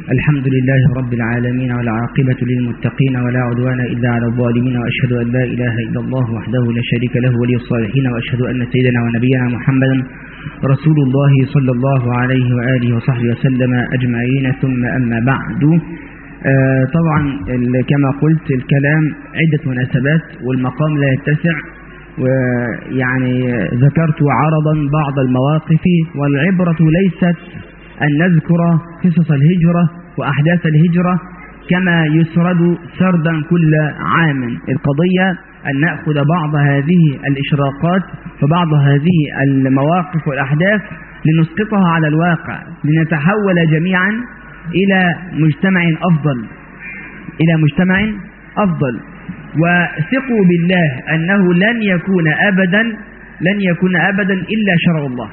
الحمد لله رب العالمين والعاقبة للمتقين ولا عدوان إلا على الظالمين وأشهد أن لا إله إلا الله وحده لا شريك له ولي الصالحين وأشهد أن سيدنا ونبينا محمدا رسول الله صلى الله عليه وآله وصحبه وسلم أجمعين ثم أما بعد آه طبعا كما قلت الكلام عدة مناسبات والمقام لا يتسع ويعني ذكرت عرضا بعض المواقف والعبرة ليست أن نذكر قصص الهجرة وأحداث الهجرة كما يسرد سردا كل عام القضية أن نأخذ بعض هذه الإشراقات وبعض هذه المواقف والأحداث لنسقطها على الواقع لنتحول جميعا إلى مجتمع أفضل إلى مجتمع أفضل وثقوا بالله أنه لن يكون أبدا لن يكون أبدا إلا شرع الله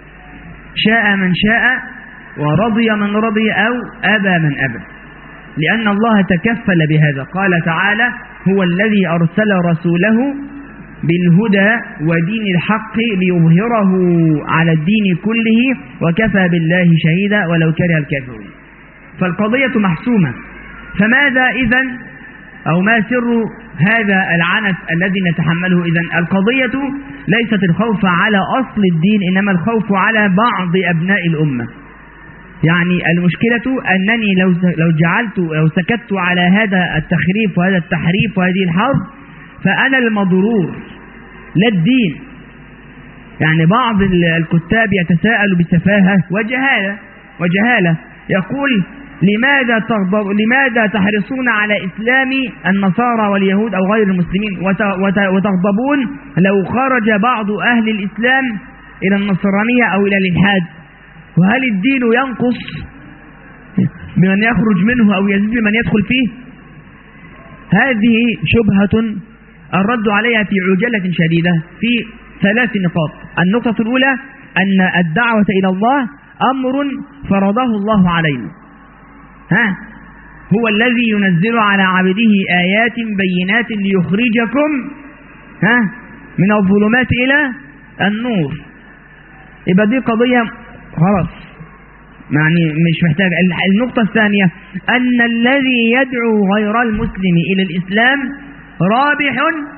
شاء من شاء ورضي من رضي أو أبى من أبى لأن الله تكفل بهذا قال تعالى هو الذي أرسل رسوله بالهدى ودين الحق ليظهره على الدين كله وكفى بالله شهيدا ولو كره الكافرون فالقضية محسومة فماذا إذا أو ما سر هذا العنف الذي نتحمله إذا القضية ليست الخوف على أصل الدين إنما الخوف على بعض أبناء الأمة يعني المشكلة أنني لو لو جعلت لو سكت على هذا التخريف وهذا التحريف وهذه الحرب فأنا المضرور لا الدين يعني بعض الكتاب يتساءل بسفاهة وجهالة وجهالة يقول لماذا تغضب لماذا تحرصون على إسلام النصارى واليهود أو غير المسلمين وتغضبون لو خرج بعض أهل الإسلام إلى النصرانية أو إلى الإلحاد وهل الدين ينقص بمن يخرج منه أو يزيد بمن يدخل فيه هذه شبهة الرد عليها في عجلة شديدة في ثلاث نقاط النقطة الأولى أن الدعوة إلى الله أمر فرضه الله علينا ها هو الذي ينزل على عبده آيات بينات ليخرجكم ها من الظلمات إلى النور يبقى دي قضية خلاص يعني مش محتاج النقطة الثانية أن الذي يدعو غير المسلم إلى الإسلام رابح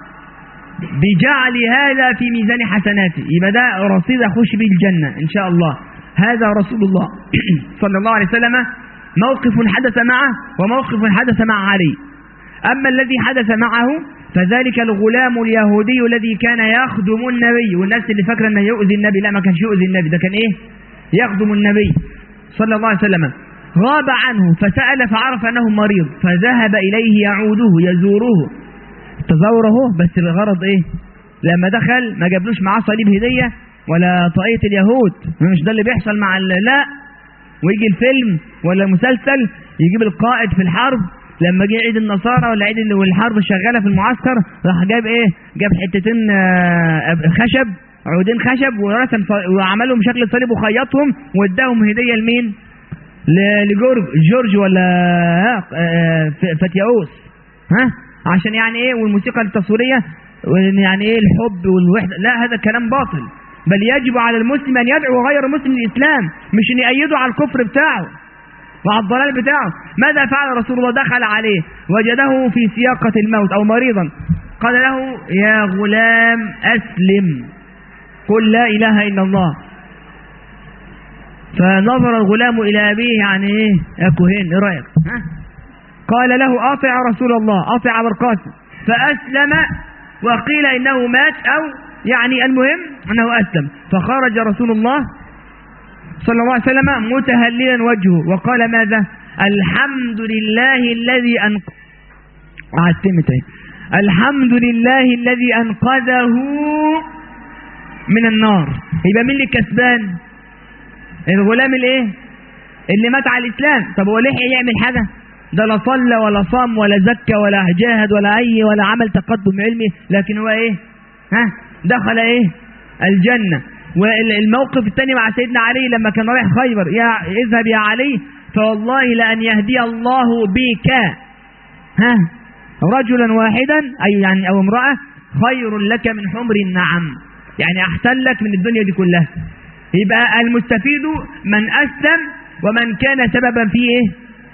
بجعل هذا في ميزان حسناته يبقى ده رصيد أخش به الجنة إن شاء الله هذا رسول الله صلى الله عليه وسلم موقف حدث معه وموقف حدث مع علي أما الذي حدث معه فذلك الغلام اليهودي الذي كان يخدم النبي والناس اللي فاكره انه يؤذي النبي لا ما كانش يؤذي النبي ده كان ايه يخدم النبي صلى الله عليه وسلم غاب عنه فسأل فعرف أنه مريض فذهب إليه يعوده يزوره تزوره بس بغرض إيه لما دخل ما جابلوش معاه صليب هدية ولا طاقية اليهود مش ده اللي بيحصل مع لا ويجي الفيلم ولا المسلسل يجيب القائد في الحرب لما جه عيد النصارى ولا عيد والحرب شغاله في المعسكر راح جاب ايه جاب حتتين خشب عودين خشب ورسم وعملهم شكل صليب وخيطهم واداهم هديه لمين لجورج جورج ولا فتياوس ها عشان يعني ايه والموسيقى التصويريه يعني ايه الحب والوحده لا هذا كلام باطل بل يجب على المسلم ان يدعو غير مسلم للاسلام مش ان يأيده على الكفر بتاعه وعلى الضلال بتاعه ماذا فعل رسول الله دخل عليه وجده في سياقة الموت أو مريضا قال له يا غلام أسلم قل لا إله إلا الله فنظر الغلام إلى أبيه يعني إيه يا كهين إيه رأيك قال له أطع رسول الله أطع بركاته فأسلم وقيل إنه مات أو يعني المهم أنه أسلم فخرج رسول الله صلى الله عليه وسلم متهللا وجهه وقال ماذا الحمد لله الذي أنق... عتمت الحمد لله الذي أنقذه من النار يبقى مين اللي كسبان الغلام الايه اللي مات على الاسلام طب هو ليه يعمل حاجه ده لا صلى ولا صام ولا زكى ولا جاهد ولا اي ولا عمل تقدم علمي لكن هو ايه ها دخل ايه الجنه والموقف الثاني مع سيدنا علي لما كان رايح خيبر يا اذهب يا علي فوالله لان يهدي الله بك ها رجلا واحدا اي يعني او امراه خير لك من حمر النعم يعني احسن لك من الدنيا دي كلها يبقى المستفيد من اسلم ومن كان سببا في ايه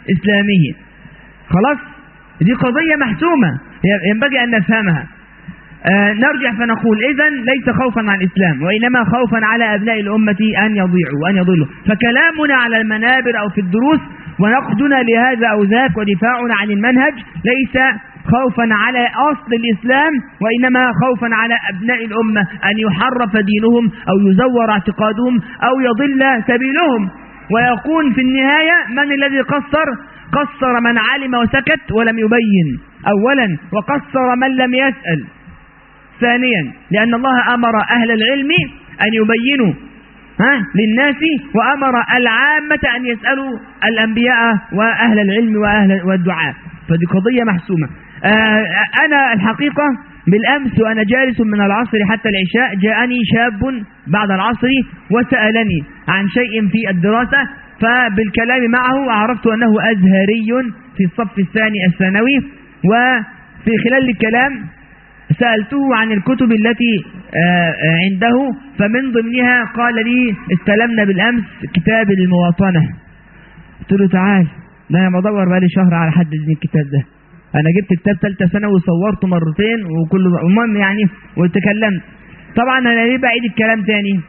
إسلامه خلاص دي قضية محسومة ينبغي أن نفهمها آه نرجع فنقول إذا ليس خوفا عن الإسلام وإنما خوفا على أبناء الأمة أن يضيعوا وأن يضلوا فكلامنا على المنابر أو في الدروس ونقدنا لهذا أو ذاك ودفاعنا عن المنهج ليس خوفا على أصل الإسلام وإنما خوفا على أبناء الأمة أن يحرف دينهم أو يزور اعتقادهم أو يضل سبيلهم ويكون في النهاية من الذي قصر قصر من علم وسكت ولم يبين أولا وقصر من لم يسأل ثانيا لأن الله أمر أهل العلم أن يبينوا ها للناس وأمر العامة أن يسألوا الأنبياء وأهل العلم وأهل والدعاء فدي قضية محسومة آه أنا الحقيقة بالأمس وأنا جالس من العصر حتى العشاء جاءني شاب بعد العصر وسألني عن شيء في الدراسة فبالكلام معه عرفت أنه أزهري في الصف الثاني الثانوي وفي خلال الكلام سألته عن الكتب التي عنده فمن ضمنها قال لي استلمنا بالأمس كتاب المواطنة قلت له تعال ده أنا بدور بقالي شهر على حد الكتاب ده أنا جبت كتاب ثالثة ثانوي وصورته مرتين وكل المهم يعني وتكلمت طبعا أنا ليه بعيد الكلام تاني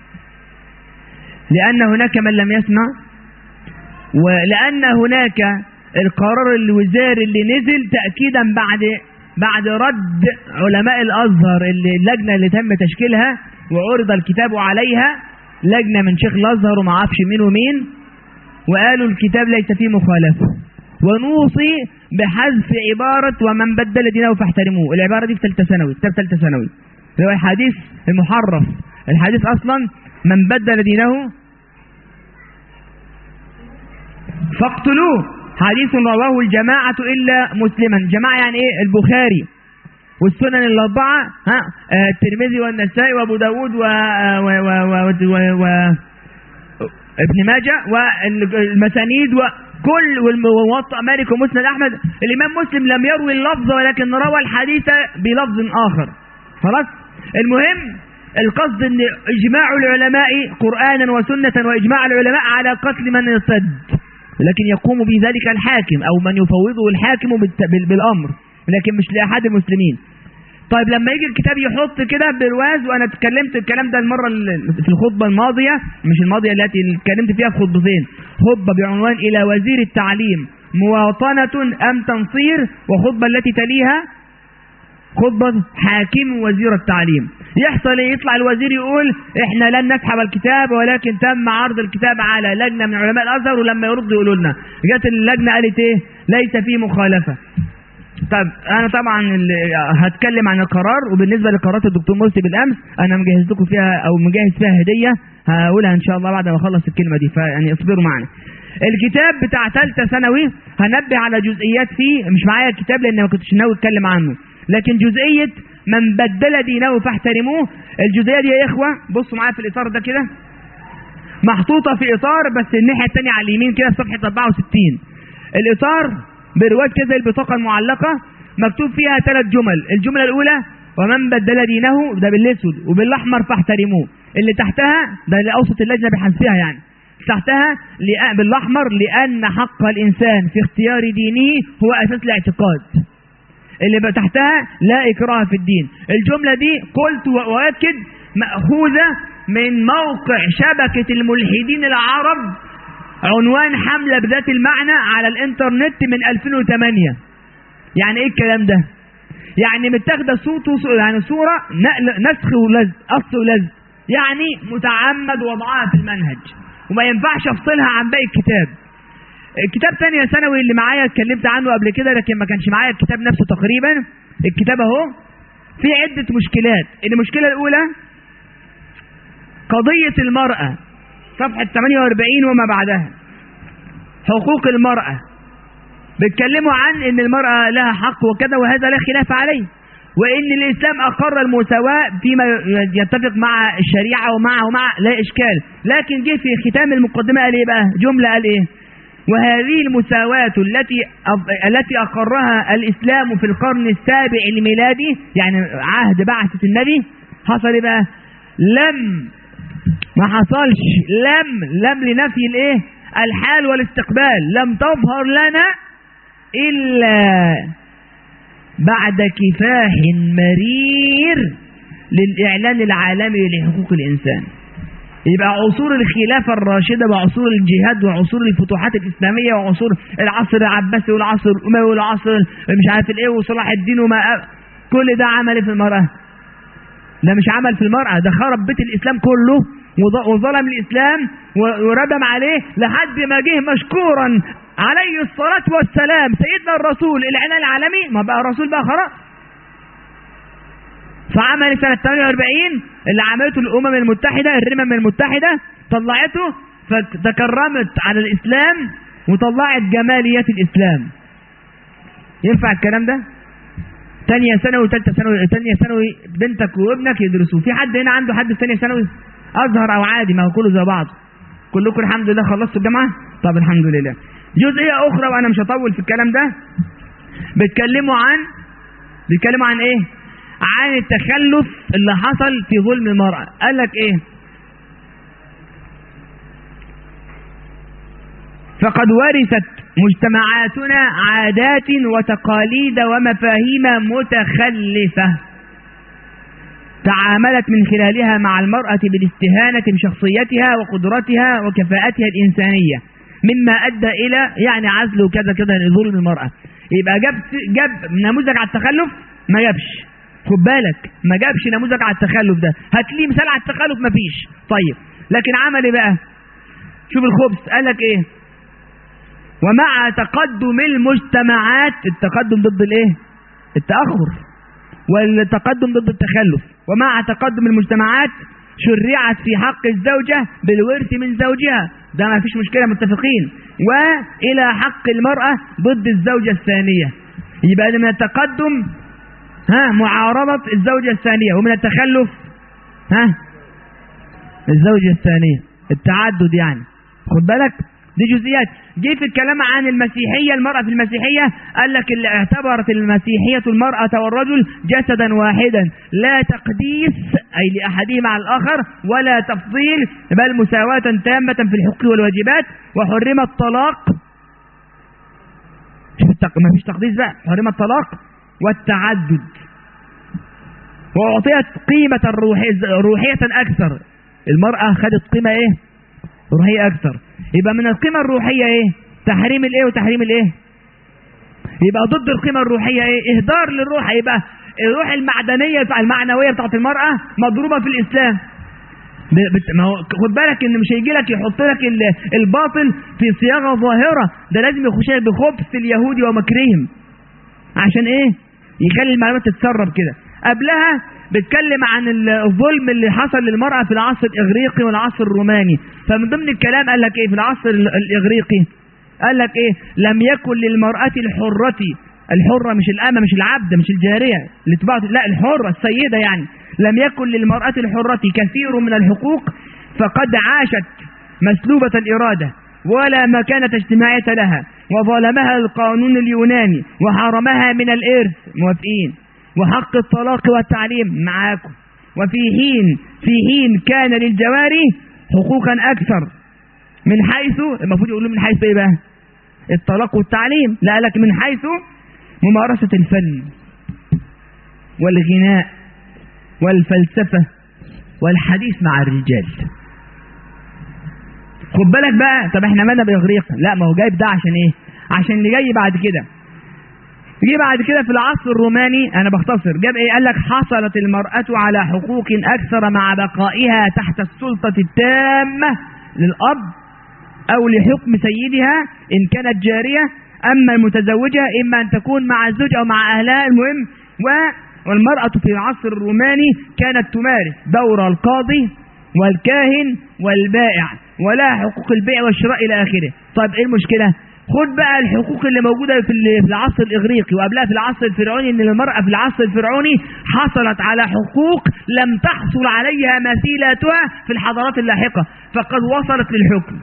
لأن هناك من لم يسمع ولأن هناك القرار الوزاري اللي نزل تأكيدا بعد بعد رد علماء الأزهر اللي اللجنة اللي تم تشكيلها وعرض الكتاب عليها لجنة من شيخ الأزهر وما عرفش مين ومين وقالوا الكتاب ليس فيه مخالفة ونوصي بحذف عبارة ومن بدل دينه فاحترموه العبارة دي في ثالثة ثانوي كتاب ثالثة ثانوي اللي هو الحديث المحرف الحديث أصلا من بدل دينه فاقتلوه حديث رواه الجماعة إلا مسلما جماعة يعني إيه البخاري والسنن الأربعة ها آه الترمذي والنسائي وأبو داود و, و, و, و, و, و ابن ماجه والمسانيد وكل والموطأ مالك ومسند أحمد الإمام مسلم لم يروي اللفظ ولكن روى الحديث بلفظ آخر خلاص المهم القصد ان اجماع العلماء قرآنا وسنة واجماع العلماء على قتل من يصد لكن يقوم بذلك الحاكم او من يفوضه الحاكم بالامر لكن مش لاحد المسلمين طيب لما يجي الكتاب يحط كده برواز وانا اتكلمت الكلام ده المره في الخطبه الماضيه مش الماضيه التي اتكلمت فيها في خطبتين خطبه بعنوان الى وزير التعليم مواطنه ام تنصير وخطبه التي تليها خطبه حاكم وزير التعليم يحصل ايه يطلع الوزير يقول احنا لن نسحب الكتاب ولكن تم عرض الكتاب على لجنه من علماء الازهر ولما يردوا يقولوا لنا جت اللجنه قالت ايه ليس فيه مخالفه طب انا طبعا هتكلم عن القرار وبالنسبه لقرارات الدكتور مرسي بالامس انا مجهز لكم فيها او مجهز فيها هديه هقولها ان شاء الله بعد ما اخلص الكلمه دي فيعني اصبروا معنا الكتاب بتاع ثالثه ثانوي هنبه على جزئيات فيه مش معايا الكتاب لان ما كنتش ناوي اتكلم عنه لكن جزئيه من بدل دينه فاحترموه الجزئيه دي يا اخوه بصوا معايا في الاطار ده كده محطوطه في اطار بس الناحيه الثانيه على اليمين كده في صفحه 64 الاطار برواج كده البطاقة المعلقة مكتوب فيها ثلاث جمل الجملة الأولى ومن بدل دينه ده بالأسود وبالأحمر فاحترموه اللي تحتها ده اللي أوسط اللجنة بحذفها يعني تحتها بالأحمر لأن حق الإنسان في اختيار دينه هو أساس الاعتقاد اللي تحتها لا إكراه في الدين الجملة دي قلت وأؤكد مأخوذة من موقع شبكة الملحدين العرب عنوان حملة بذات المعنى على الانترنت من 2008 يعني ايه الكلام ده يعني متاخده صوت يعني صورة نقل نسخ ولزق قص ولزق يعني متعمد وضعها في المنهج وما ينفعش افصلها عن باقي الكتاب الكتاب تانية ثانوي اللي معايا اتكلمت عنه قبل كده لكن ما كانش معايا الكتاب نفسه تقريبا الكتاب اهو في عدة مشكلات المشكلة الأولى قضية المرأة صفحة 48 وما بعدها حقوق المرأة بيتكلموا عن ان المرأة لها حق وكذا وهذا لا خلاف عليه وان الاسلام اقر المساواة فيما يتفق مع الشريعة ومع ومع لا اشكال لكن جه في ختام المقدمة قال ايه بقى جملة قال ايه وهذه المساواة التي التي اقرها الاسلام في القرن السابع الميلادي يعني عهد بعثة النبي حصل ايه بقى لم ما حصلش لم لم لنفي الايه الحال والاستقبال لم تظهر لنا إلا بعد كفاح مرير للإعلان العالمي لحقوق الإنسان يبقى عصور الخلافة الراشدة وعصور الجهاد وعصور الفتوحات الإسلامية وعصور العصر العباسي والعصر الأموي والعصر مش عارف الإيه وصلاح الدين وما كل ده عمل في المرأة ده مش عمل في المرأة ده خرب بيت الإسلام كله وظلم الإسلام وردم عليه لحد ما جه مشكورا عليه الصلاة والسلام سيدنا الرسول الإعلان العالمي ما بقى رسول بقى خلاص فعمل سنة 48 اللي عملته الأمم المتحدة الرمم المتحدة طلعته فتكرمت على الإسلام وطلعت جماليات الإسلام ينفع الكلام ده؟ تانية ثانوي وثالثة ثانوي تانية ثانوي بنتك وابنك يدرسوا في حد هنا عنده حد في تانية ثانوي أزهر أو عادي ما هو كله زي بعض كلكم الحمد لله خلصتوا الجامعة طب الحمد لله جزئية أخرى وأنا مش هطول في الكلام ده بيتكلموا عن بيتكلموا عن إيه؟ عن التخلف اللي حصل في ظلم المرأة قال لك ايه فقد ورثت مجتمعاتنا عادات وتقاليد ومفاهيم متخلفة تعاملت من خلالها مع المرأة بالاستهانة بشخصيتها وقدرتها وكفاءتها الإنسانية مما أدى إلى يعني عزل وكذا كذا لظلم المرأة يبقى جاب جاب نموذج على التخلف ما جابش خد بالك ما جابش نموذج على التخلف ده هات لي مثال على التخلف ما فيش طيب لكن عمل ايه بقى شوف الخبز قال لك ايه ومع تقدم المجتمعات التقدم ضد الايه التاخر والتقدم ضد التخلف ومع تقدم المجتمعات شرعت في حق الزوجة بالورث من زوجها ده ما فيش مشكلة متفقين وإلى حق المرأة ضد الزوجة الثانية يبقى من التقدم ها معارضة الزوجة الثانية ومن التخلف ها الزوجة الثانية التعدد يعني خد بالك دي جزئيات جه في الكلام عن المسيحية المرأة في المسيحية قال لك اللي اعتبرت المسيحية المرأة والرجل جسدا واحدا لا تقديس أي لأحدهما على الآخر ولا تفضيل بل مساواة تامة في الحقوق والواجبات وحرم الطلاق ما فيش تقديس بقى حرم الطلاق والتعدد وأعطيت قيمة روحية أكثر المرأة خدت قيمة إيه روحية أكثر يبقى من القيمة الروحية إيه تحريم الإيه وتحريم الإيه يبقى ضد القيمة الروحية إيه إهدار للروح يبقى الروح المعدنية بتاع المعنوية بتاعت المرأة مضروبة في الإسلام ما هو خد بالك ان مش هيجي لك يحط لك الباطل في صياغه ظاهره ده لازم يخش بخبث اليهود ومكرهم عشان ايه يخلي المعلومات تتسرب كده قبلها بيتكلم عن الظلم اللي حصل للمرأة في العصر الإغريقي والعصر الروماني فمن ضمن الكلام قال لك إيه في العصر الإغريقي قال لك إيه لم يكن للمرأة الحرة الحرة مش الأمة مش العبد مش الجارية اللي تبعت لا الحرة السيدة يعني لم يكن للمرأة الحرة كثير من الحقوق فقد عاشت مسلوبة الإرادة ولا مكانة اجتماعية لها وظلمها القانون اليوناني وحرمها من الإرث موافقين وحق الطلاق والتعليم معاكم وفي حين في حين كان للجواري حقوقا أكثر من حيث المفروض يقولوا من حيث إيه بقى الطلاق والتعليم لا لك من حيث ممارسة الفن والغناء والفلسفة والحديث مع الرجال خد بالك بقى طب احنا مالنا بإغريق لا ما هو جايب ده عشان ايه عشان اللي جاي بعد كده جه بعد كده في العصر الروماني انا بختصر جاب ايه قال لك حصلت المرأة على حقوق اكثر مع بقائها تحت السلطة التامة للاب او لحكم سيدها ان كانت جارية اما المتزوجة اما ان تكون مع الزوج او مع اهلها المهم و والمرأة في العصر الروماني كانت تمارس دور القاضي والكاهن والبائع ولا حقوق البيع والشراء الى اخره طيب ايه المشكلة خد بقى الحقوق اللي موجودة في العصر الإغريقي وقبلها في العصر الفرعوني إن المرأة في العصر الفرعوني حصلت على حقوق لم تحصل عليها مثيلاتها في الحضارات اللاحقة فقد وصلت للحكم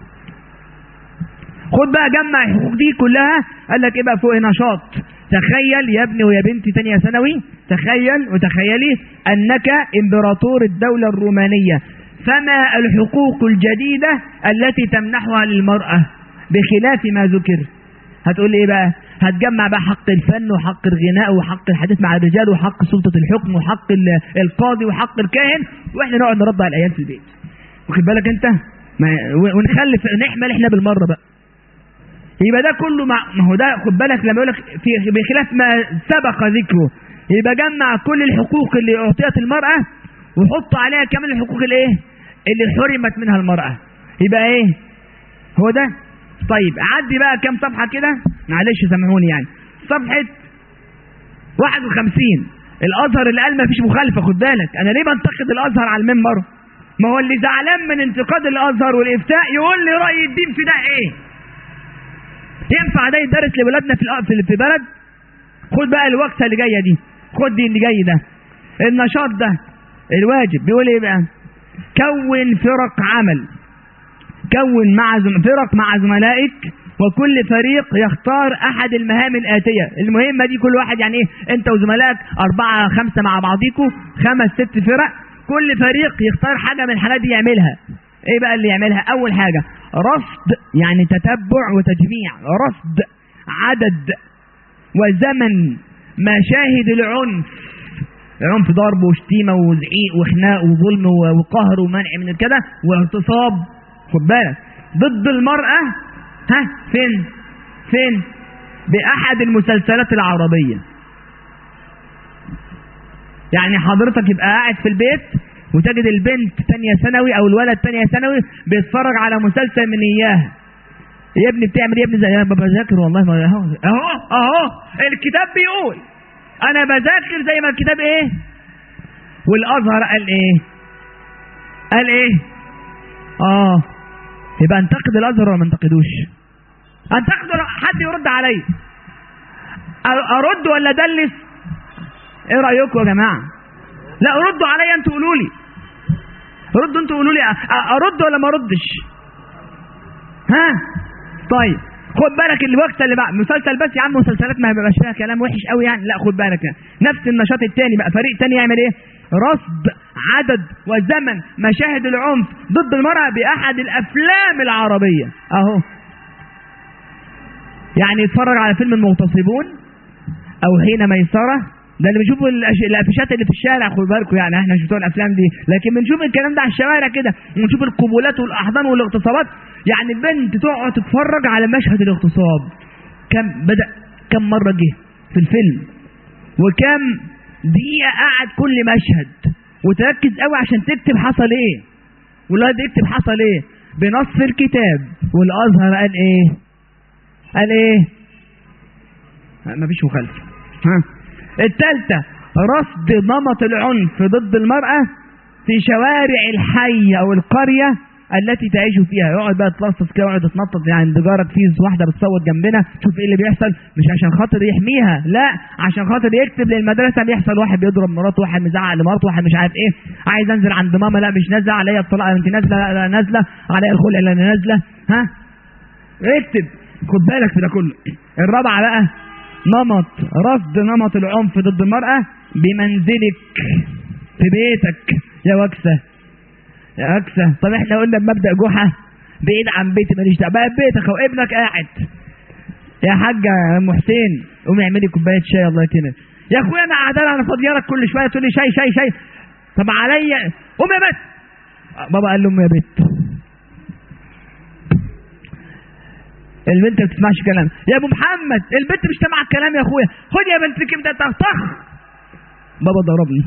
خد بقى جمع الحقوق دي كلها قال لك ايه بقى فوق نشاط تخيل يا ابني ويا بنتي تانية ثانوي تخيل وتخيلي أنك إمبراطور الدولة الرومانية فما الحقوق الجديدة التي تمنحها للمرأة بخلاف ما ذكر هتقول لي ايه بقى هتجمع بقى حق الفن وحق الغناء وحق الحديث مع الرجال وحق سلطة الحكم وحق ال- القاضي وحق الكاهن واحنا نقعد نرد على العيال في البيت واخد بالك انت ما و- ونخلف نحمل احنا بالمره بقى يبقى ده كله مع ما هو ده خد بالك لما يقول لك في بخلاف ما سبق ذكره يبقى جمع كل الحقوق اللي اعطيت المراه وحط عليها كمان الحقوق الايه اللي حرمت منها المراه يبقى ايه هو ده طيب عدي بقى كام صفحه كده معلش سامحوني يعني صفحه 51 الازهر اللي قال ما فيش مخالفه خد بالك انا ليه بنتقد الازهر على المنبر ما هو اللي زعلان من انتقاد الازهر والافتاء يقول لي راي الدين في ده ايه ينفع ده يدرس لولادنا في الأ- في- في بلد خد بقى الوقفه اللي جايه دي خد دي اللي جاي ده النشاط ده الواجب بيقول ايه بقى كون فرق عمل كون مع زم... فرق مع زملائك وكل فريق يختار احد المهام الاتيه المهمه دي كل واحد يعني ايه انت وزملائك اربعه خمسه مع بعضيكوا خمس ست فرق كل فريق يختار حاجه من الحاجات دي يعملها ايه بقى اللي يعملها اول حاجه رصد يعني تتبع وتجميع رصد عدد وزمن مشاهد العنف عنف ضرب وشتيمه وزعيق وخناق وظلم و- وقهر ومنع من كده واغتصاب خد بالك ضد المرأة ها فين فين بأحد المسلسلات العربية يعني حضرتك يبقى قاعد في البيت وتجد البنت تانية ثانوي او الولد تانية ثانوي بيتفرج على مسلسل من اياها يا ابني بتعمل ايه يا ابني زي يا بابا بذاكر والله ما اهو اهو اهو الكتاب بيقول انا بذاكر زي ما الكتاب ايه والازهر قال ايه قال ايه اه يبقى انتقد الازهر ولا ما انتقدوش انتقد ولا- حد يرد عليا أ- ارد ولا ادلس ايه رايكم يا جماعه لا ردوا عليا انتوا قولوا لي ردوا انتوا قولوا لي أ- أ- ارد ولا ما اردش ها طيب خد بالك الوقت اللي بعد مسلسل بس يا عم مسلسلات ما بيبقاش فيها كلام وحش قوي يعني لا خد بالك يعني. نفس النشاط التاني بقى فريق تاني يعمل ايه رصد عدد وزمن مشاهد العنف ضد المرأة بأحد الأفلام العربية أهو يعني يتفرج على فيلم المغتصبون أو حين ميسرة ده اللي بنشوف الأش- الافيشات اللي في الشارع خد بالكم يعني احنا مش بتوع الافلام دي لكن بنشوف الكلام ده على الشوارع كده ونشوف القبولات والاحضان والاغتصابات يعني البنت تقعد تتفرج على مشهد الاغتصاب كم بدا كم مره جه في الفيلم وكم دقيقه قعد كل مشهد وتركز قوي عشان تكتب حصل ايه والواد يكتب حصل ايه بنص الكتاب والازهر قال ايه قال ايه مفيش مخالفه ها الثالثة رصد نمط العنف ضد المرأة في شوارع الحي أو القرية التي تعيش فيها يقعد بقى تلصص كده يقعد يتنطط يعني جارك في واحدة بتصوت جنبنا شوف ايه اللي بيحصل مش عشان خاطر يحميها لا عشان خاطر يكتب للمدرسة بيحصل واحد بيضرب مراته واحد مزعق لمراته واحد مش عارف ايه عايز انزل عند ماما لا مش نازلة عليا الطلاق انت نازلة لا لا نازلة عليا الخلع لا أنا نازلة ها اكتب خد بالك في ده كله الرابعة بقى نمط رصد نمط العنف ضد المرأة بمنزلك في بيتك يا وكسة يا وكسة طب احنا قلنا بمبدأ جحا بعيد عن بيتي ماليش دعوة بقى بيتك وابنك قاعد يا حاجة يا ام حسين قومي اعملي كوباية شاي الله يكرمك يا اخويا انا قاعدة انا فاضية لك كل شوية تقول لي شاي شاي شاي طب عليا قوم يا بت بابا قال له قوم يا بت البنت ما بتسمعش كلام يا ابو محمد البنت مش سامعه الكلام يا اخويا خد يا بنت كده تخطخ بابا ضربني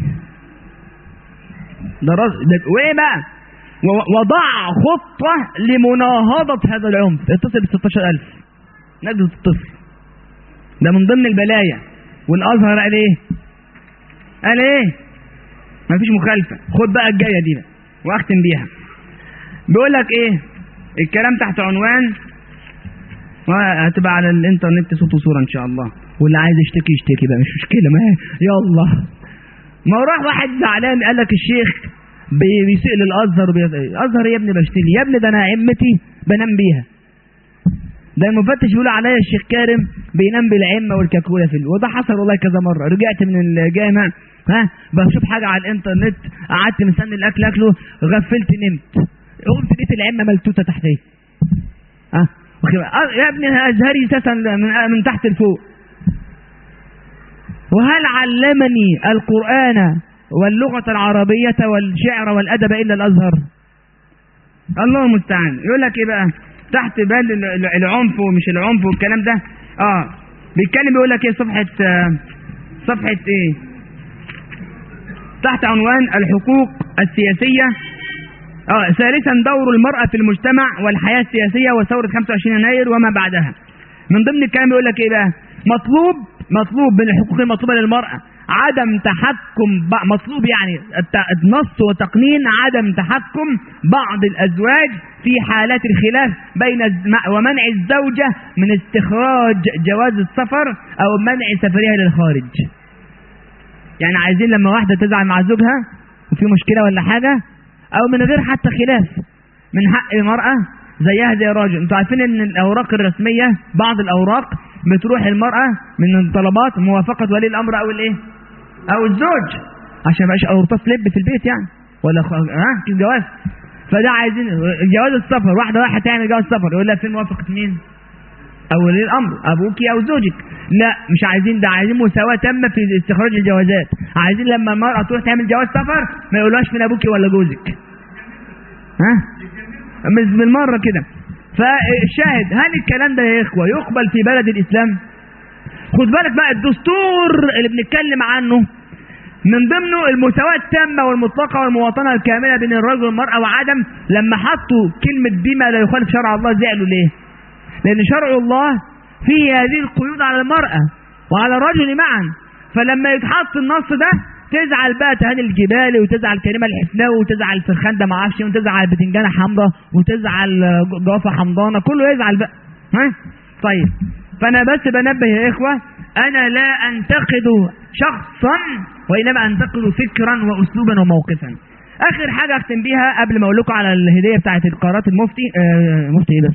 ضرب ده- وايه بقى و- وضع خطه لمناهضه هذا العنف اتصل ب 16000 نجد الطفل ده من ضمن البلايا والازهر قال ايه قال ايه مفيش مخالفه خد بقى الجايه دي بقى واختم بيها بيقول لك ايه الكلام تحت عنوان وهتبقى على الانترنت صوت وصوره ان شاء الله واللي عايز يشتكي يشتكي بقى مش مشكله ما هي يلا ما هو راح واحد زعلان قال لك الشيخ بي- بيسئل الازهر وبي- الازهر يا ابني بشتري يا ابني ده انا عمتي بنام بيها ده المفتش بيقول عليا الشيخ كارم بينام بالعمه والكاكوله في ال- وده حصل والله كذا مره رجعت من الجامع ها بشوف حاجه على الانترنت قعدت مستني الاكل اكله غفلت نمت قمت لقيت العمه ملتوته تحتيه ها واخد- يا ابني أنا ازهري اساسا من, من تحت لفوق وهل علمني القرآن واللغة العربية والشعر والأدب إلا الأزهر الله المستعان يقول لك ايه بقى تحت بال ال- ال- العنف ومش العنف والكلام ده اه بيتكلم بيقول لك ايه صفحة آه صفحة ايه تحت عنوان الحقوق السياسية اه ثالثا دور المرأة في المجتمع والحياة السياسية وثورة 25 يناير وما بعدها من ضمن الكلام بيقول لك ايه بقى مطلوب مطلوب من الحقوق المطلوبة للمرأة عدم تحكم ب- مطلوب يعني الت- نص وتقنين عدم تحكم بعض الأزواج في حالات الخلاف بين الز- م- ومنع الزوجة من استخراج جواز السفر أو منع سفرها للخارج يعني عايزين لما واحدة تزعل مع زوجها وفي مشكلة ولا حاجة أو من غير حتى خلاف من حق المرأة زيها زي الراجل انتوا عارفين ان الاوراق الرسمية بعض الاوراق بتروح المرأة من الطلبات موافقة ولي الامر او الايه او الزوج عشان ما يبقاش اورطاس لب في البيت يعني ولا خ... ها الجواز فده عايزين جواز السفر واحدة رايحة تعمل جواز سفر يقول لها فين موافقة مين او ولي الامر ابوك او زوجك لا مش عايزين ده عايزين مساواة تامة في استخراج الجوازات عايزين لما المرأة تروح تعمل جواز سفر ما يقولوهاش فين ابوك ولا جوزك ها مش بالمرة كده فالشاهد هل الكلام ده يا اخوة يقبل في بلد الاسلام خد بالك بقى الدستور اللي بنتكلم عنه من ضمنه المساواة التامة والمطلقة والمواطنة الكاملة بين الرجل والمرأة وعدم لما حطوا كلمة بما لا يخالف شرع الله زعلوا ليه لأن شرع الله فيه هذه القيود على المرأة وعلى الرجل معا فلما يتحط النص ده تزعل بقى تهاني الجبالي وتزعل كريمة الحفناوي وتزعل الفرخان ده معرفش وتزعل بتنجانة حمراء وتزعل جوافة حمضانة كله يزعل بقى ها طيب فأنا بس بنبه يا إخوة أنا لا أنتقد شخصا وإنما أنتقد فكرا وأسلوبا وموقفا آخر حاجة أختم بيها قبل ما أقول لكم على الهدية بتاعت القارات المفتي آه مفتي إيه بس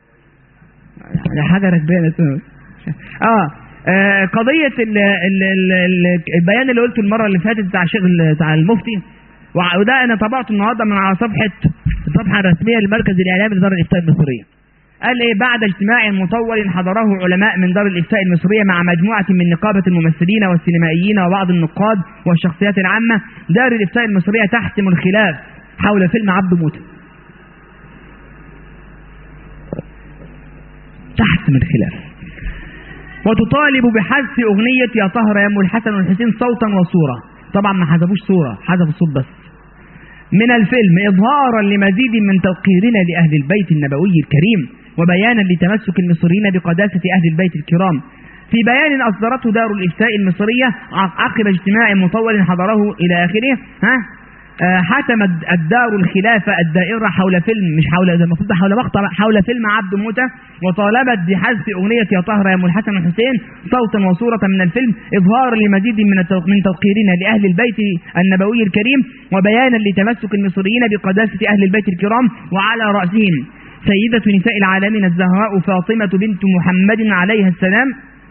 ده حاجة ركبانة آه آه، قضية ال ال ال ال البيان اللي قلته المرة اللي فاتت بتاع الشيخ ال- بتاع المفتي وع- وده أنا طبعته النهاردة من على صفحة الصفحة الرسمية للمركز الإعلامي لدار الإفتاء المصرية. قال إيه بعد اجتماع مطول حضره علماء من دار الإفتاء المصرية مع مجموعة من نقابة الممثلين والسينمائيين وبعض النقاد والشخصيات العامة دار الإفتاء المصرية تحتم الخلاف حول فيلم عبد موتى. تحتم الخلاف. وتطالب بحذف أغنية يا طهر يا أم الحسن والحسين صوتا وصورة طبعا ما حذفوش صورة حذفوا الصوت بس من الفيلم إظهارا لمزيد من توقيرنا لأهل البيت النبوي الكريم وبيانا لتمسك المصريين بقداسة أهل البيت الكرام في بيان أصدرته دار الإفتاء المصرية عقب اجتماع مطول حضره إلى آخره ها آه، حتمت الدار الخلافة الدائرة حول فيلم مش حول ده المفروض ده حول مقطع حول فيلم عبد موتى وطالبت بحذف أغنية يا طهر يا أم الحسن والحسين صوتا وصورة من الفيلم إظهارا لمزيد من التو- من توقيرنا لأهل البيت النبوي الكريم وبيانا لتمسك المصريين بقداسة أهل البيت الكرام وعلى رأسهم سيدة نساء العالمين الزهراء فاطمة بنت محمد عليها السلام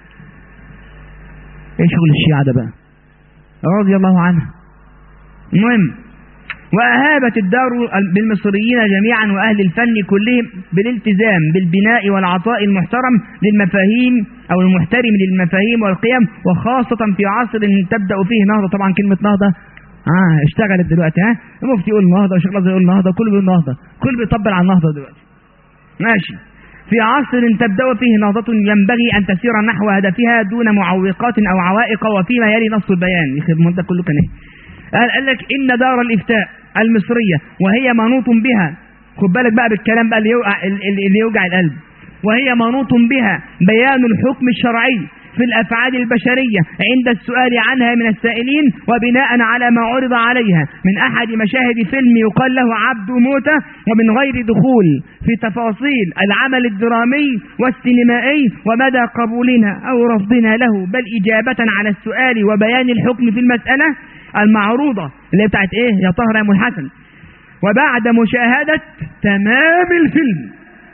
ايه شغل الشيعة ده بقى رضي الله عنها المهم وأهابت الدار بالمصريين جميعا وأهل الفن كلهم بالالتزام بالبناء والعطاء المحترم للمفاهيم أو المحترم للمفاهيم والقيم وخاصة في عصر تبدأ فيه نهضة طبعا كلمة نهضة آه اشتغلت دلوقتي ها المفتي يقول نهضة وشيخ الأزهر يقول نهضة كل بيقول نهضة كل بيطبل على النهضة دلوقتي ماشي في عصر تبدأ فيه نهضة ينبغي أن تسير نحو هدفها دون معوقات أو عوائق وفيما يلي نص البيان يخرب ده كله كان ايه قال, قال لك إن دار الإفتاء المصرية وهي منوط بها خد بالك بقى بالكلام بقى اللي يوقع, اللي يوجع القلب وهي منوط بها بيان الحكم الشرعي في الأفعال البشرية عند السؤال عنها من السائلين وبناء على ما عرض عليها من أحد مشاهد فيلم يقال له عبد موتى ومن غير دخول في تفاصيل العمل الدرامي والسينمائي ومدى قبولنا أو رفضنا له بل إجابة على السؤال وبيان الحكم في المسألة المعروضة اللي هي بتاعت ايه يا طهر يا ام الحسن وبعد مشاهدة تمام الفيلم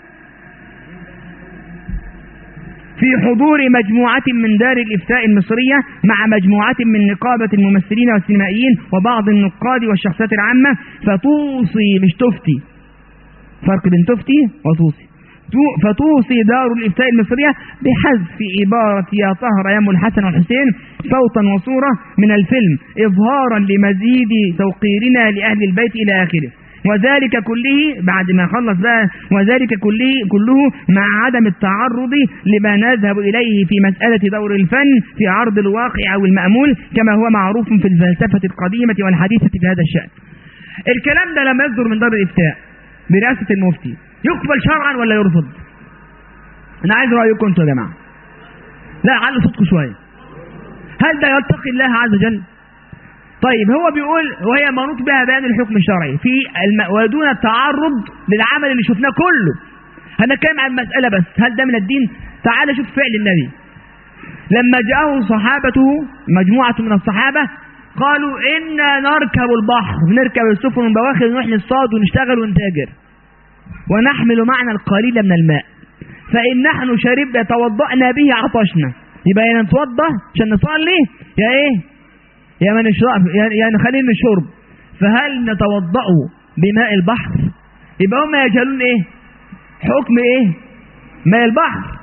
في حضور مجموعة من دار الإفتاء المصرية مع مجموعة من نقابة الممثلين والسينمائيين وبعض النقاد والشخصيات العامة فتوصي مش تفتي فرق بين تفتي وتوصي تو- فتوصي دار الإفتاء المصرية بحذف عبارة يا طهر يا أم الحسن والحسين صوتا وصورة من الفيلم إظهارا لمزيد توقيرنا لأهل البيت إلى آخره وذلك كله بعد ما خلص بقى وذلك كله كله مع عدم التعرض لما نذهب إليه في مسألة دور الفن في عرض الواقع أو المأمول كما هو معروف في الفلسفة القديمة والحديثة في هذا الشأن الكلام ده لما يصدر من دار الإفتاء برئاسة المفتي يقبل شرعا ولا يرفض أنا عايز رأيكم أنتوا يا جماعة لا علوا صوتكم شوية هل ده يتقي الله عز وجل طيب هو بيقول وهي منوط بها بيان الحكم الشرعي في الم... ودون التعرض للعمل اللي شفناه كله هنتكلم عن المسألة بس هل ده من الدين تعال شوف فعل النبي لما جاءه صحابته مجموعة من الصحابة قالوا إنا نركب البحر نركب السفن والبواخر ونروح نصطاد ونشتغل ونتاجر ونحمل معنا القليل من الماء فإن نحن شربنا توضأنا به عطشنا يبقى يا نتوضأ عشان نصلي يا إيه يا من نشرب يا يا نخليه من الشرب فهل نتوضأ بماء البحر يبقى هم يجهلون إيه حكم إيه ماء البحر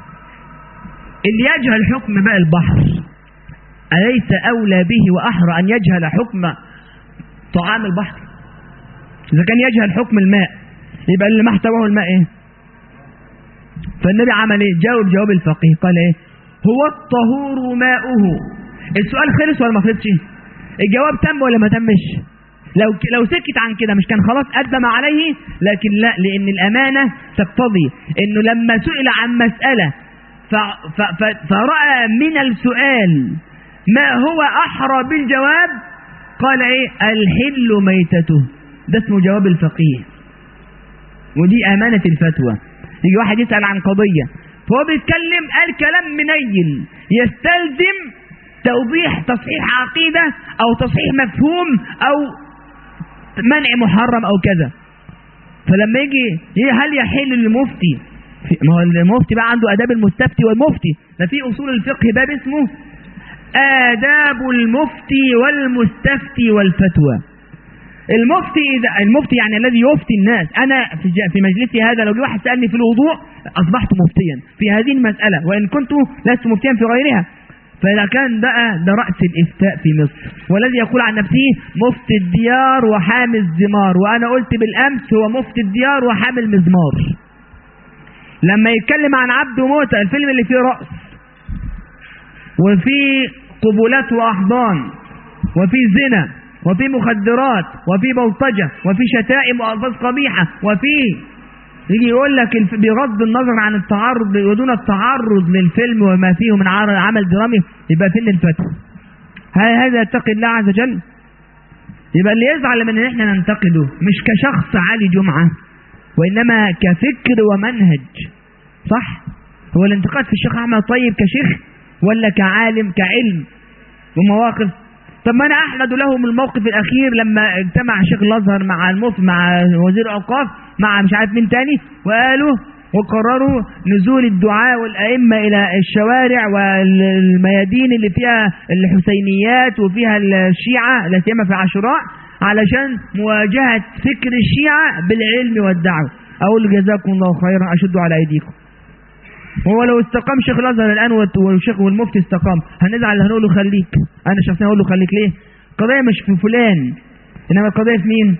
اللي يجهل حكم ماء البحر أليس أولى به وأحرى أن يجهل حكم طعام البحر إذا كان يجهل حكم الماء يبقى اللي ما احتواه الماء إيه فالنبي عمل إيه جاوب جواب الفقيه قال إيه هو الطهور ماؤه السؤال خلص ولا ما خلصش الجواب تم ولا ما تمش لو لو سكت عن كده مش كان خلاص أدى ما عليه لكن لا لأن الأمانة تقتضي إنه لما سئل عن مسألة ف- ف- ف- فرأى من السؤال ما هو أحرى بالجواب قال إيه الحل ميتته ده اسمه جواب الفقيه ودي أمانة الفتوى يجي واحد يسأل عن قضية فهو بيتكلم قال كلام منين يستلزم توضيح تصحيح عقيدة أو تصحيح مفهوم أو منع محرم أو كذا فلما يجي إيه هل يحل للمفتي في- ما هو المفتي بقى عنده آداب المستفتي والمفتي ده في أصول الفقه باب اسمه آداب المفتي والمستفتي والفتوى المفتي إذا المفتي يعني الذي يفتي الناس أنا في ج- في مجلسي هذا لو جه واحد سألني في الوضوء أصبحت مفتيا في هذه المسألة وإن كنت لست مفتيا في غيرها فإذا كان بقى ده رأس الإفتاء في مصر والذي يقول عن نفسه مفتي الديار وحامي الزمار وأنا قلت بالأمس هو مفتي الديار وحامي المزمار لما يتكلم عن عبد موتى الفيلم اللي فيه رأس وفي قبولات وأحضان وفي زنا وفي مخدرات وفي بلطجة وفي شتائم وألفاظ قبيحة وفي يجي يقول لك الف- بغض النظر عن التعرض ودون التعرض للفيلم وما فيه من عر- عمل درامي يبقى فين الفتوى هل هذا يتقي الله عز وجل يبقى اللي يزعل من ان احنا ننتقده مش كشخص علي جمعة وانما كفكر ومنهج صح هو الانتقاد في الشيخ احمد طيب كشيخ ولا كعالم كعلم ومواقف طب ما انا احمد لهم الموقف الاخير لما اجتمع شيخ الازهر مع المف مع وزير الاوقاف مع مش عارف مين تاني وقالوا وقرروا نزول الدعاء والائمه الى الشوارع والميادين اللي فيها الحسينيات وفيها الشيعه لا سيما في عاشوراء علشان مواجهه فكر الشيعه بالعلم والدعوه اقول جزاكم الله خيرا اشدوا على ايديكم هو لو استقام شيخ الازهر الان والت- والشيخ والمفتي استقام هنزعل هنقول له خليك انا شخصيا اقول له خليك ليه القضيه مش في فلان انما القضيه في مين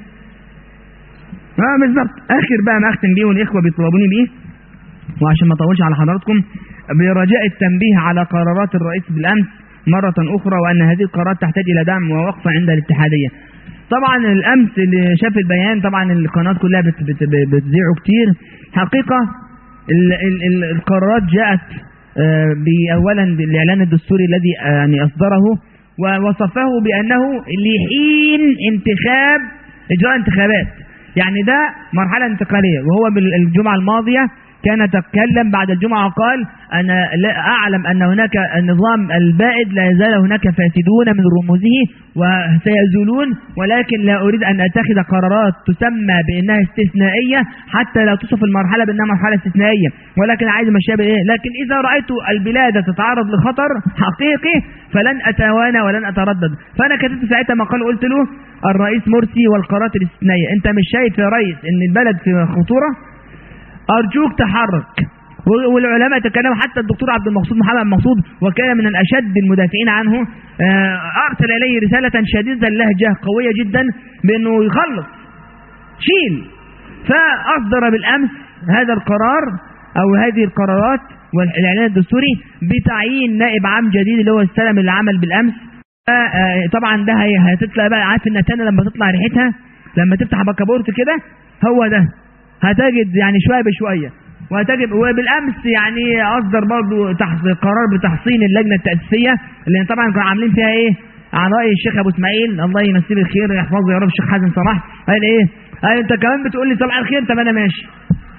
اه بالظبط اخر بقى ما اختم بيه والاخوه بيطلبوني بيه وعشان ما اطولش على حضراتكم برجاء التنبيه على قرارات الرئيس بالامس مره اخرى وان هذه القرارات تحتاج الى دعم ووقفه عند الاتحاديه طبعا الامس اللي شاف البيان طبعا القناه كلها بت بت بتذيعه كتير حقيقه ال ال ال القرارات جاءت آه، بأولا بالإعلان الدستوري الذي آه، يعني أصدره ووصفه بأنه لحين انتخاب إجراء انتخابات يعني ده مرحلة انتقالية وهو بالجمعة الماضية كان تكلم بعد الجمعة قال أنا لا أعلم أن هناك النظام البائد لا يزال هناك فاسدون من رموزه وسيزولون ولكن لا أريد أن أتخذ قرارات تسمى بأنها استثنائية حتى لا توصف المرحلة بأنها مرحلة استثنائية ولكن عايز مشيها بإيه لكن إذا رأيت البلاد تتعرض لخطر حقيقي فلن أتوانى ولن أتردد فأنا كتبت ساعتها مقال قلت له الرئيس مرسي والقرارات الاستثنائية أنت مش شايف يا ريس أن البلد في خطورة أرجوك تحرك والعلماء تكلموا حتى الدكتور عبد المقصود محمد مقصود وكان من الأشد المدافعين عنه آه، أرسل إليه رسالة شديدة اللهجة قوية جدا بأنه يخلص شيل فأصدر بالأمس هذا القرار أو هذه القرارات والإعلان الدستوري بتعيين نائب عام جديد اللي هو السلم اللي عمل بالأمس آه، طبعا ده هي- هتطلع بقى عارف النتانة لما تطلع ريحتها لما تفتح بكابورت كده هو ده هتجد يعني شوية بشوية وهتجد وبالامس يعني اصدر برضه تحت قرار بتحصين اللجنه التاسيسيه اللي طبعا كانوا عاملين فيها ايه على راي الشيخ ابو اسماعيل الله يمسيه بالخير يحفظه يا رب الشيخ حازم صلاح قال ايه؟ قال انت كمان بتقول لي صباح الخير طب انا ماشي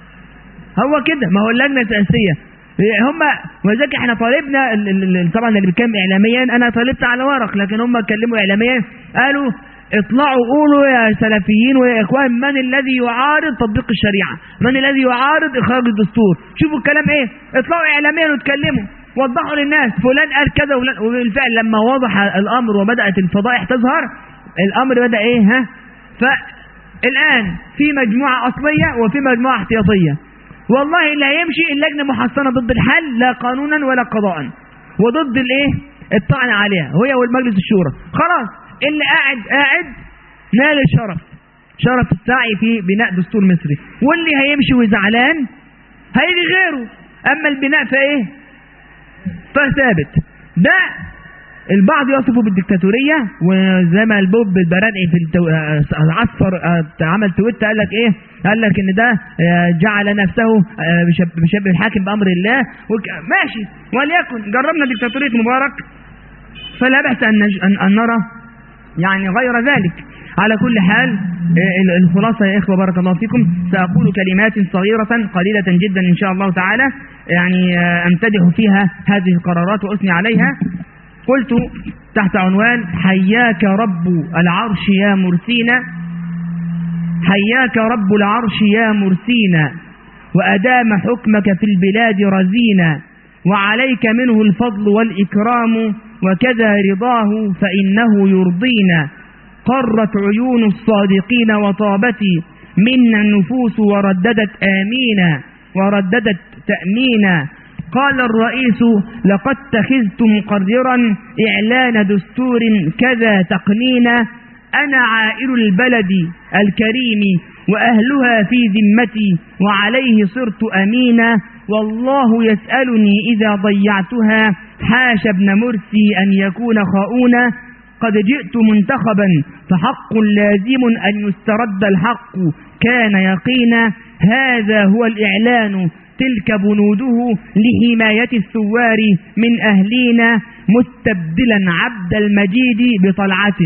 هو كده ما هو اللجنه التاسيسيه هم ولذلك احنا طالبنا ال- ال- ال- طبعا اللي بيتكلم اعلاميا انا طالبت على ورق لكن هم اتكلموا اعلاميا قالوا اطلعوا قولوا يا سلفيين ويا اخوان من الذي يعارض تطبيق الشريعه من الذي يعارض اخراج الدستور شوفوا الكلام ايه اطلعوا اعلاميا واتكلموا وضحوا للناس فلان قال كذا وفلان وبالفعل لما وضح الامر وبدات الفضائح تظهر الامر بدا ايه ها فالان في مجموعه اصليه وفي مجموعه احتياطيه والله اللي هيمشي اللجنه محصنه ضد الحل لا قانونا ولا قضاء وضد الايه الطعن عليها هي والمجلس الشورى خلاص اللي قاعد قاعد نال الشرف شرف السعي في بناء دستور مصري واللي هيمشي وزعلان هيجي غيره اما البناء فايه فثابت ده البعض يصفه بالدكتاتورية وزي ما البوب البرادعي في التو... آه، عصفر آه، عمل تويت قال لك ايه قال لك ان ده آه، جعل نفسه آه، بيشب- بيشبه الحاكم بامر الله وك... ماشي وليكن جربنا دكتاتورية مبارك فلا بأس أن, نج... أن... أن نرى يعني غير ذلك على كل حال آه، ال- الخلاصة يا إخوة بارك الله فيكم سأقول كلمات صغيرة قليلة جدا إن شاء الله تعالى يعني آه، أمتدح فيها هذه القرارات وأثني عليها قلت تحت عنوان حياك رب العرش يا مرسينا حياك رب العرش يا مرسينا وأدام حكمك في البلاد رزينا وعليك منه الفضل والإكرام وكذا رضاه فإنه يرضينا قرت عيون الصادقين وطابت منا النفوس ورددت آمينا ورددت تأمينا قال الرئيس لقد اتخذت مقررا إعلان دستور كذا تقنينا أنا عائل البلد الكريم وأهلها في ذمتي وعليه صرت أمينا والله يسألني إذا ضيعتها حاش ابن مرسي أن يكون خاؤونا قد جئت منتخبا فحق لازم أن يسترد الحق كان يقينا هذا هو الإعلان تلك بنوده لحماية الثوار من أهلينا مستبدلا عبد المجيد بطلعة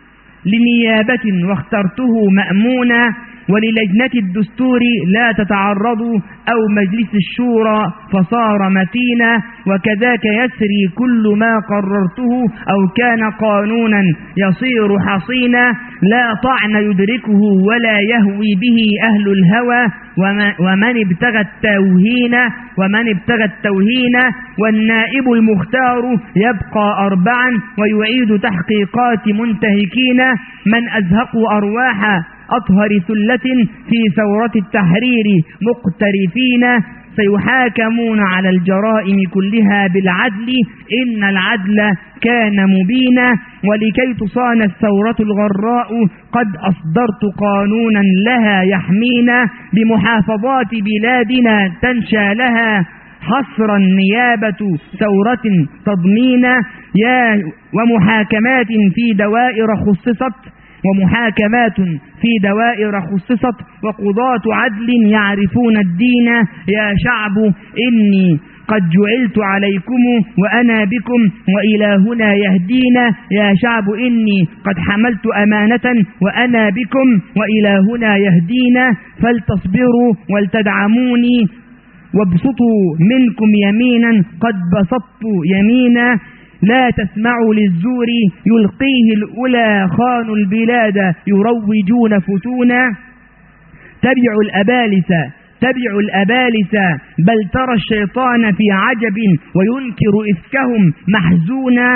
لنيابة واخترته مأمونا وللجنة الدستور لا تتعرض أو مجلس الشورى فصار متينا وكذاك يسري كل ما قررته أو كان قانونا يصير حصينا لا طعن يدركه ولا يهوي به أهل الهوى وما- ومن ابتغى التوهين ومن ابتغى التوهين والنائب المختار يبقى أربعا ويعيد تحقيقات منتهكين من أزهقوا أرواح أطهر ثلة في ثورة التحرير مقترفين سيحاكمون على الجرائم كلها بالعدل إن العدل كان مبينا ولكي تصان الثورة الغراء قد أصدرت قانونا لها يحمينا بمحافظات بلادنا تنشى لها حصرا نيابة ثورة تضمينا يا ومحاكمات في دوائر خصصت ومحاكمات في دوائر خصصت وقضاة عدل يعرفون الدين يا شعب إني قد جعلت عليكم وأنا بكم وإلهنا يهدينا يا شعب إني قد حملت أمانة وأنا بكم وإلهنا يهدينا فلتصبروا ولتدعموني وابسطوا منكم يمينا قد بسطت يمينا لا تسمعوا للزور يلقيه الأولى خانوا البلاد يروجون فتونا تبعوا الأبالس تبعوا الأبالس بل ترى الشيطان في عجب وينكر إفكهم محزونا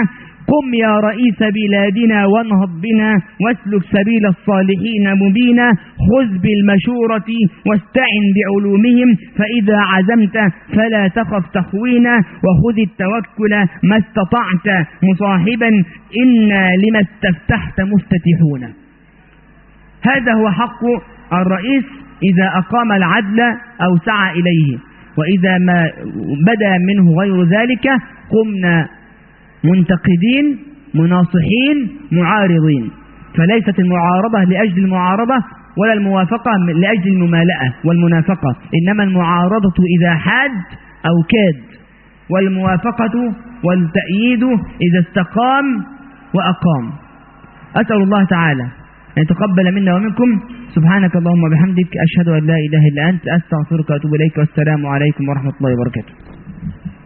قم يا رئيس بلادنا وانهض بنا واسلك سبيل الصالحين مبينا خذ بالمشورة واستعن بعلومهم فإذا عزمت فلا تخف تخوينا وخذ التوكل ما استطعت مصاحبا إنا لما استفتحت مفتتحون هذا هو حق الرئيس إذا أقام العدل أو سعى إليه وإذا ما بدا منه غير ذلك قمنا منتقدين مناصحين معارضين فليست المعارضة لأجل المعارضة ولا الموافقة لأجل الممالأة والمنافقة إنما المعارضة إذا حاد أو كاد والموافقة والتأييد إذا استقام وأقام أسأل الله تعالى أن يتقبل منا ومنكم سبحانك اللهم وبحمدك أشهد أن لا إله إلا أنت أستغفرك وأتوب إليك والسلام عليكم ورحمة الله وبركاته